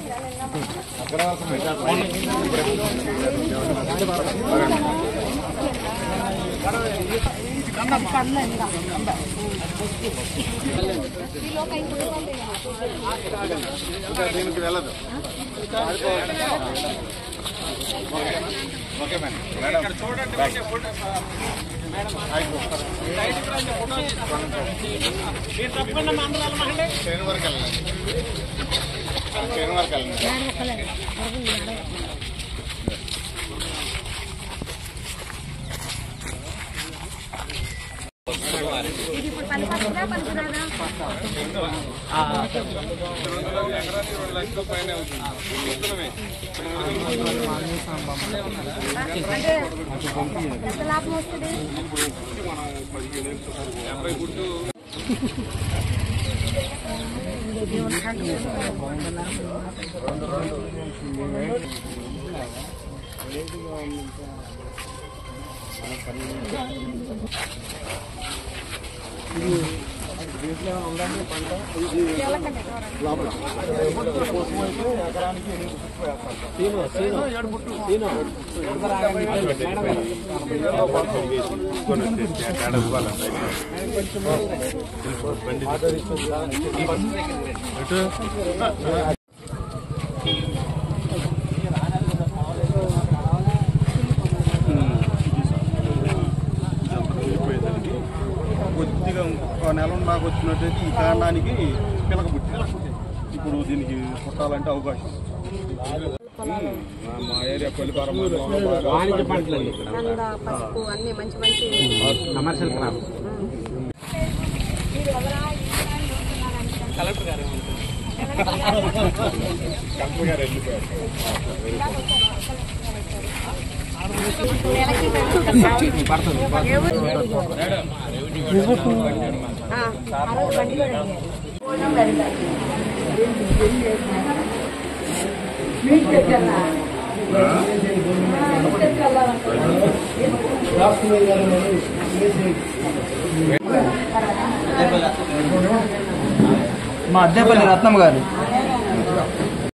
దీనికి వెళ్ళదు okay madam madam చూడండి ట్రైన్ వరకు వెళ్ళండి ట్రైన్ వరకు వెళ్ళండి ఇది ఇప్పుడు పని పడుతుందా పడుతుందా అంటే ఎంత లాభం వస్తుంది కొద్దిగా ఒక నెల బాగా వచ్చినట్టయితే ఈ కాండానికి పిలక పుట్టింది ఇప్పుడు దీనికి పుట్టాలంటే అవకాశం ఉమ్, మా- మా ఏరియా కొల్లిపారం వాణిజ్య పంటలు ఇక్కడ కంద పసుపు అన్ని మంచి మంచి కమర్షియల్ క్రాప్ మీరు ఎవరా కలెక్టర్ గారు నెలకి పడుతుంది ఏ ఊరు? ఆ, ఆ రోజు బండి కూడా అడిగారు. భోజనం పెడతారు. మీకు పెట్టాలా? ఆ, మీకు పెట్టాలా? మా అద్దెపల్లి రత్నం గారు